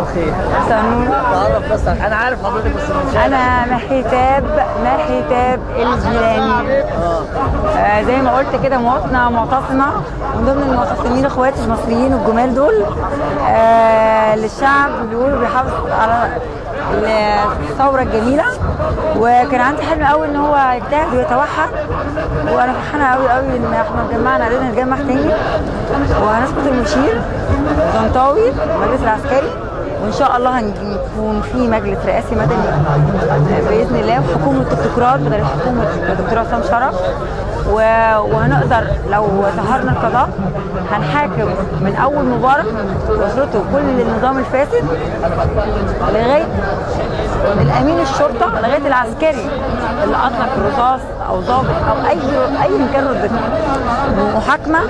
الخير سنون تعرف بس انا عارف حضرتك بس من شارع انا محتاب محتاب الجيلاني اه آه زي ما قلت كده مواطنه معتصمه من ضمن المعتصمين اخواتي المصريين الجمال دول آه للشعب بيقولوا بيحافظ على الثوره الجميله وكان عندي حلم قوي ان هو يجتهد ويتوحد وانا فرحانه قوي قوي ان احنا اتجمعنا قدرنا نتجمع تاني وهنسقط المشير طنطاوي المجلس العسكري وان شاء الله هنكون في مجلس رئاسي مدني باذن الله وحكومه الدكتورات بدل حكومه الدكتور عصام شرف و- وهنقدر لو سهرنا القضاء هنحاكم من اول مبارك واسرته كل النظام الفاسد لغايه الامين الشرطه لغايه العسكري اللي اطلق الرصاص او ضابط او اي اي كان رتبته محاكمه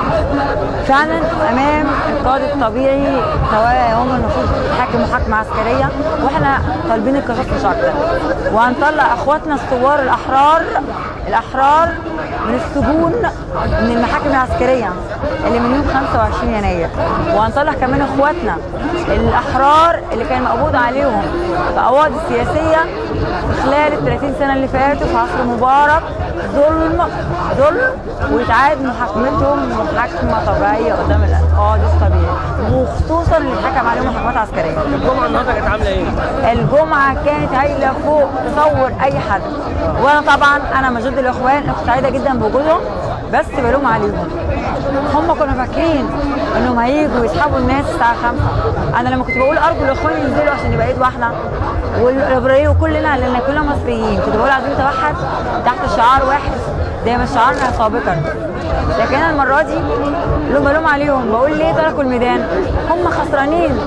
فعلا امام القاضي الطبيعي سواء هم المفروض يحاكم محاكمه عسكريه واحنا طالبين القصاص مش اكتر وهنطلع اخواتنا الثوار الاحرار الاحرار من السجون من المحاكم العسكريه اللي من يوم 25 يناير وهنطلع كمان اخواتنا الاحرار اللي كان مقبوض عليهم في قواضي سياسيه خلال ال 30 سنه اللي فاتوا في عصر مبارك ظلم ظلم ويتعاد محاكمتهم محاكمه طبيعيه قدام القاضي الطبيعي وخصوصا اللي اتحكم عليهم محاكمات عسكريه الجمعه النهارده كانت عامله ايه؟ الجمعه كانت هايله فوق تصور اي حد وانا طبعا انا مش ضد الاخوان انا كنت سعيده جدا بوجودهم بس بلوم عليهم هم كانوا فاكرين انهم هيجوا يسحبوا الناس الساعه 5 انا لما كنت بقول ارجو الاخوان ينزلوا عشان يبقى ايد واحده والابراهيم وكلنا لان كلنا مصريين كنت بقول عايزين نتوحد تحت شعار واحد دايما شعارنا سابقا لكن انا المره دي لوم بلوم عليهم بقول ليه تركوا الميدان هم خسرانين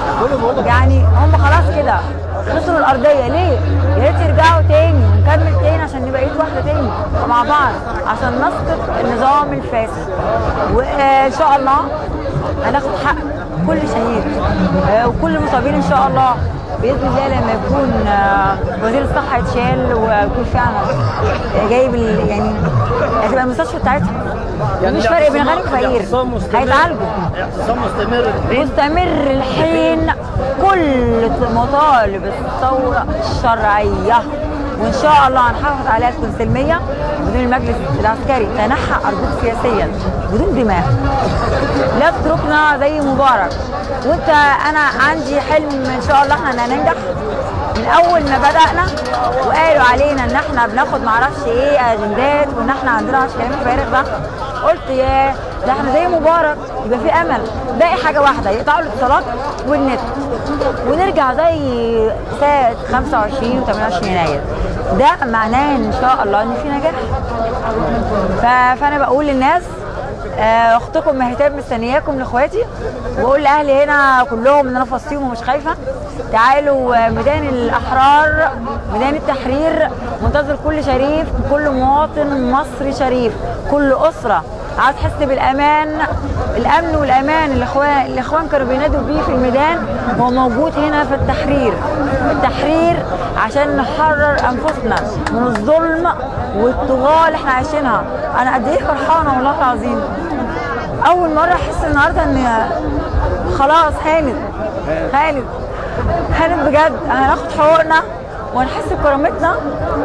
يعني هم خلاص كده خسروا الارضيه ليه؟ يا ريت يرجعوا تاني ونكمل تاني عشان نبقى ايد واحده تاني مع بعض عشان نسقط النظام الفاسد وان شاء الله هناخد حق كل شهيد آه، وكل المصابين ان شاء الله باذن الله لما يكون آه، وزير الصحه يتشال ويكون فعلا جايب ال- يعني هتبقى المستشفى بتاعتها مش فرق بين غني وفقير الاعتصام مستمر هيتعالجوا اعتصام مستمر الحين مستمر الحين كل مطالب الثورة الشرعية وإن شاء الله هنحافظ عليها تكون سلمية بدون المجلس العسكري تنحى أرجوك سياسيا بدون دماء لا تتركنا زي مبارك وانت انا عندي حلم ان شاء الله احنا هننجح من اول ما بدانا وقالوا علينا ان احنا بناخد معرفش ايه اجندات وان احنا عندنا معرفش كلام فارغ ده قلت يا ده احنا زي مبارك يبقى في امل باقي حاجه واحده يقطعوا الاتصالات والنت ونرجع زي ساعه 25 و 28 يناير ده معناه ان شاء الله ان في نجاح ف- فانا بقول للناس آه، اختكم مهتاب مستنياكم لاخواتي واقول لاهلي هنا كلهم ان انا في وسطيهم ومش خايفه تعالوا آه، ميدان الاحرار ميدان التحرير منتظر كل شريف كل مواطن مصري شريف كل اسره عايز تحس بالامان الامن والامان اللي الاخوان الاخوان كانوا بينادوا بيه في الميدان هو موجود هنا في التحرير التحرير عشان نحرر انفسنا من الظلم والطغاه اللي احنا عايشينها انا قد ايه فرحانه والله العظيم اول مره احس النهارده ان خلاص هانت هانت هانت بجد هناخد حقوقنا ونحس بكرامتنا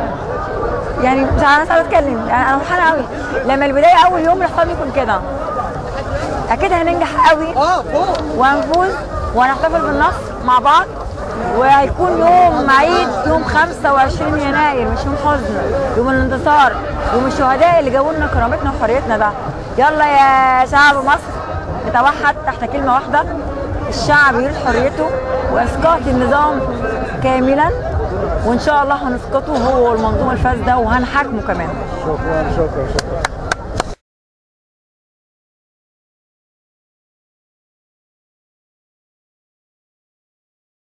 يعني مش عارفه اتكلم يعني انا فرحانه قوي لما البدايه اول يوم الاحتفال يكون كده اكيد هننجح قوي اه فوق وهنفوز وهنحتفل بالنصر مع بعض وهيكون يوم عيد يوم 25 يناير مش يوم حزن يوم الانتصار يوم الشهداء اللي جابوا لنا كرامتنا وحريتنا ده يلا يا شعب مصر نتوحد تحت كلمه واحده الشعب يريد حريته واسقاط النظام كاملا وان شاء الله هنسقطه هو والمنظومه الفاسده وهنحاكمه كمان شكرا شكرا شكرا